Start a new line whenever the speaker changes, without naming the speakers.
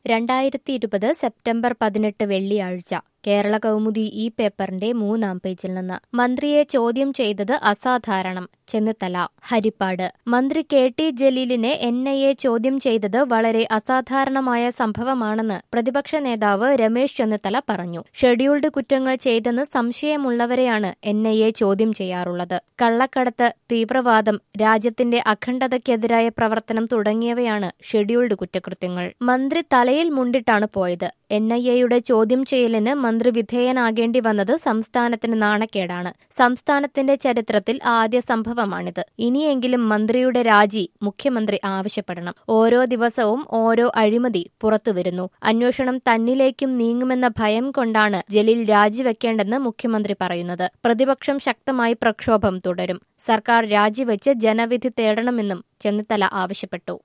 രണ്ടായിരത്തി ഇരുപത് സെപ്റ്റംബർ പതിനെട്ട് വെള്ളിയാഴ്ച കേരള കൗമുദി ഈ പേപ്പറിന്റെ മൂന്നാം പേജിൽ നിന്ന് മന്ത്രിയെ ചോദ്യം ചെയ്തത് അസാധാരണം ചെന്നിത്തല ഹരിപ്പാട് മന്ത്രി കെ ടി ജലീലിനെ എൻ ഐ എ ചോദ്യം ചെയ്തത് വളരെ അസാധാരണമായ സംഭവമാണെന്ന് പ്രതിപക്ഷ നേതാവ് രമേശ് ചെന്നിത്തല പറഞ്ഞു ഷെഡ്യൂൾഡ് കുറ്റങ്ങൾ ചെയ്തെന്ന് സംശയമുള്ളവരെയാണ് എൻ ഐ എ ചോദ്യം ചെയ്യാറുള്ളത് കള്ളക്കടത്ത് തീവ്രവാദം രാജ്യത്തിന്റെ അഖണ്ഡതയ്ക്കെതിരായ പ്രവർത്തനം തുടങ്ങിയവയാണ് ഷെഡ്യൂൾഡ് കുറ്റകൃത്യങ്ങൾ മന്ത്രി തലയിൽ മുണ്ടിട്ടാണ് പോയത് എൻ ഐ എയുടെ ചോദ്യം ചെയ്യലിന് മന്ത്രി വിധേയനാകേണ്ടി വന്നത് സംസ്ഥാനത്തിന് നാണക്കേടാണ് സംസ്ഥാനത്തിന്റെ ചരിത്രത്തിൽ ആദ്യ സംഭവമാണിത് ഇനിയെങ്കിലും മന്ത്രിയുടെ രാജി മുഖ്യമന്ത്രി ആവശ്യപ്പെടണം ഓരോ ദിവസവും ഓരോ അഴിമതി പുറത്തുവരുന്നു അന്വേഷണം തന്നിലേക്കും നീങ്ങുമെന്ന ഭയം കൊണ്ടാണ് ജലീൽ രാജിവെക്കേണ്ടെന്ന് മുഖ്യമന്ത്രി പറയുന്നത് പ്രതിപക്ഷം ശക്തമായി പ്രക്ഷോഭം തുടരും സർക്കാർ രാജിവെച്ച് ജനവിധി തേടണമെന്നും ചെന്നിത്തല ആവശ്യപ്പെട്ടു